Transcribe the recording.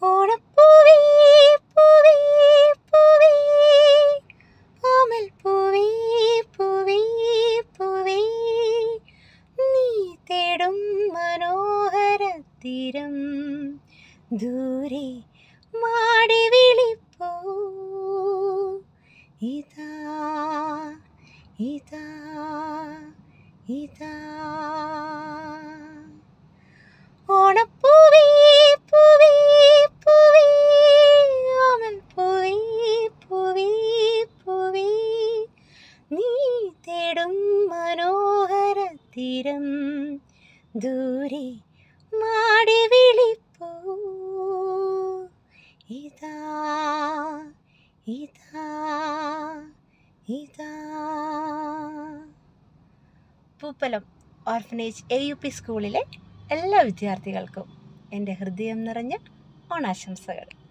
ഓണപ്പൂവേ പൂവേ പൂവേ ഓമൽ പൂവേ പൂവേ പൂവേ നീ തേടും മനോഹര തീരം ദൂരെ മാടി വിളിപ്പോ ഇതാ ഇതാ ഇതാ ഓണപ്പൂവേ പൂവേ പൂവേ ഓമൽ പൂവേ പൂവേ പൂവേ നീ തേടും മനോഹര തീരം ദൂരെ മാടി വിളിപ്പോ ഇതാ ഇതാ ഇതാ Poopalam orphanage A U P സ്കൂളിലെ എല്ലാ വിദ്യാർത്ഥികൾക്കും എൻ്റെ ഹൃദയം നിറഞ്ഞ ഓണാശംസകൾ